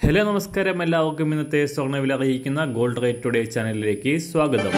hello നമസ്കാരം എല്ലാവർക്കും ഇന്നത്തെ സ്വർണ്ണവില അറിയിക്കുന്ന ഗോൾഡ് റേറ്റ് ടുഡേ ചാനലിലേക്ക് സ്വാഗതം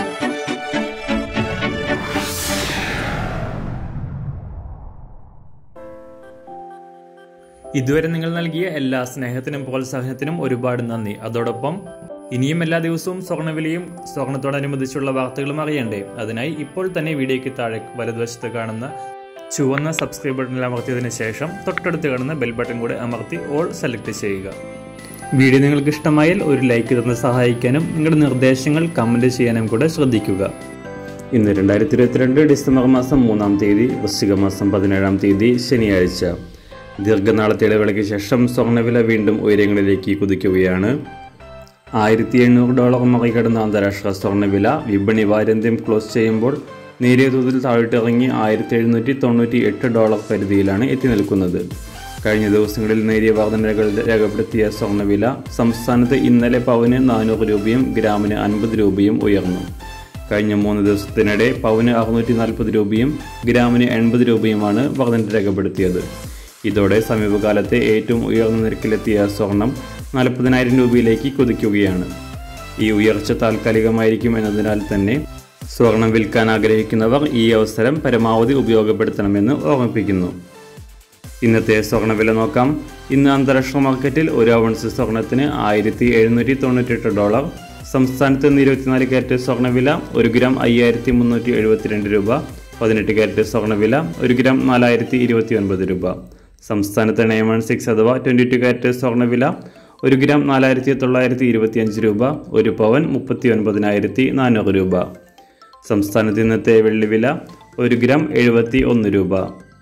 ഇതുവരെ നിങ്ങൾ നൽകിയ എല്ലാ സ്നേഹത്തിനും പ്രോത്സാഹനത്തിനും ഒരുപാട് നന്ദി അതോടൊപ്പം ഇനിയും എല്ലാ ദിവസവും സ്വർണ്ണവിലയും സ്വർണത്തോടനുബന്ധിച്ചുള്ള വാർത്തകളും അറിയണ്ടേ അതിനായി ഇപ്പോൾ തന്നെ വീഡിയോയ്ക്ക് താഴെ വലതുവശത്ത് കാണുന്ന ചുവന്ന സബ്സ്ക്രൈബ് ബട്ടണിൽ അമർത്തിയതിനു ശേഷം തൊട്ടടുത്ത് കാണുന്ന ബെൽ ബട്ടൺ കൂടെ അമർത്തി ഓൾ സെലക്ട് ചെയ്യുക വീഡിയോ നിങ്ങൾക്ക് ഇഷ്ടമായാൽ ഒരു ലൈക്ക് തന്ന് സഹായിക്കാനും നിങ്ങളുടെ നിർദ്ദേശങ്ങൾ കമൻറ്റ് ചെയ്യാനും കൂടെ ശ്രദ്ധിക്കുക ഇന്ന് രണ്ടായിരത്തി ഇരുപത്തിരണ്ട് ഡിസംബർ മാസം മൂന്നാം തീയതി വൃശ്ചിക മാസം പതിനേഴാം തീയതി ശനിയാഴ്ച ദീർഘനാളത്തെ ഇടവേളയ്ക്ക് ശേഷം സ്വർണ്ണവില വീണ്ടും ഉയരങ്ങളിലേക്ക് കുതിക്കുകയാണ് ആയിരത്തി എണ്ണൂറ് ഡോളർ മറികടന്ന അന്താരാഷ്ട്ര സ്വർണ്ണവില വിപണി വാരാന്ത്യം ക്ലോസ് ചെയ്യുമ്പോൾ നേരിയ തോതിൽ താഴ്ത്തിറങ്ങി ആയിരത്തി എഴുന്നൂറ്റി തൊണ്ണൂറ്റി എട്ട് ഡോളർ പരിധിയിലാണ് എത്തി നിൽക്കുന്നത് കഴിഞ്ഞ ദിവസങ്ങളിൽ നേരിയ വർധനകൾ രേഖപ്പെടുത്തിയ സ്വർണ്ണവില സംസ്ഥാനത്ത് ഇന്നലെ പവന് നാനൂറ് രൂപയും ഗ്രാമിന് അൻപത് രൂപയും ഉയർന്നു കഴിഞ്ഞ മൂന്ന് ദിവസത്തിനിടെ പവന് അറുന്നൂറ്റി നാൽപ്പത് രൂപയും ഗ്രാമിന് എൺപത് രൂപയുമാണ് വർധന രേഖപ്പെടുത്തിയത് ഇതോടെ സമീപകാലത്തെ ഏറ്റവും ഉയർന്ന നിരക്കിലെത്തിയ സ്വർണം നാൽപ്പതിനായിരം രൂപയിലേക്ക് കുതിക്കുകയാണ് ഈ ഉയർച്ച താൽക്കാലികമായിരിക്കും എന്നതിനാൽ തന്നെ സ്വർണം വിൽക്കാൻ ആഗ്രഹിക്കുന്നവർ ഈ അവസരം പരമാവധി ഉപയോഗപ്പെടുത്തണമെന്ന് ഓർമ്മിപ്പിക്കുന്നു ഇന്നത്തെ സ്വർണ്ണവില നോക്കാം ഇന്ന് അന്താരാഷ്ട്ര മാർക്കറ്റിൽ ഒരു ഔൺസ് സ്വർണത്തിന് ആയിരത്തി എഴുന്നൂറ്റി തൊണ്ണൂറ്റെട്ട് ഡോളർ സംസ്ഥാനത്ത് നിന്ന് ഇരുപത്തിനാല് ക്യാരറ്റ് സ്വർണ്ണവില ഒരു ഗ്രാം അയ്യായിരത്തി മുന്നൂറ്റി എഴുപത്തിരണ്ട് രൂപ പതിനെട്ട് ക്യാരറ്റ് സ്വർണ്ണവില ഒരു ഗ്രാം നാലായിരത്തി ഇരുപത്തി ഒൻപത് രൂപ സംസ്ഥാനത്ത് നയൻ വൺ സിക്സ് അഥവാ ട്വൻറ്റി ടു ക്യാരറ്റ് സ്വർണ്ണവില ഒരു ഗ്രാം നാലായിരത്തി തൊള്ളായിരത്തി ഇരുപത്തി അഞ്ച് രൂപ ഒരു പവൻ മുപ്പത്തി ഒൻപതിനായിരത്തി നാനൂറ് രൂപ സംസ്ഥാനത്ത് ഇന്നത്തെ വെള്ളിവില ഒരു ഗ്രാം എഴുപത്തി ഒന്ന് രൂപ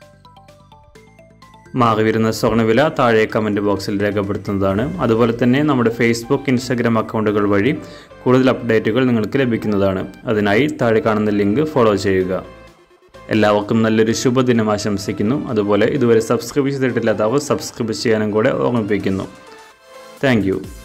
മാറി വരുന്ന സ്വർണ്ണവില താഴെ കമൻറ്റ് ബോക്സിൽ രേഖപ്പെടുത്തുന്നതാണ് അതുപോലെ തന്നെ നമ്മുടെ ഫേസ്ബുക്ക് ഇൻസ്റ്റാഗ്രാം അക്കൗണ്ടുകൾ വഴി കൂടുതൽ അപ്ഡേറ്റുകൾ നിങ്ങൾക്ക് ലഭിക്കുന്നതാണ് അതിനായി താഴെ കാണുന്ന ലിങ്ക് ഫോളോ ചെയ്യുക എല്ലാവർക്കും നല്ലൊരു ശുഭദിനം ആശംസിക്കുന്നു അതുപോലെ ഇതുവരെ സബ്സ്ക്രൈബ് ചെയ്തിട്ടില്ലാത്തവർ സബ്സ്ക്രൈബ് ചെയ്യാനും കൂടെ ഓർമ്മിപ്പിക്കുന്നു താങ്ക്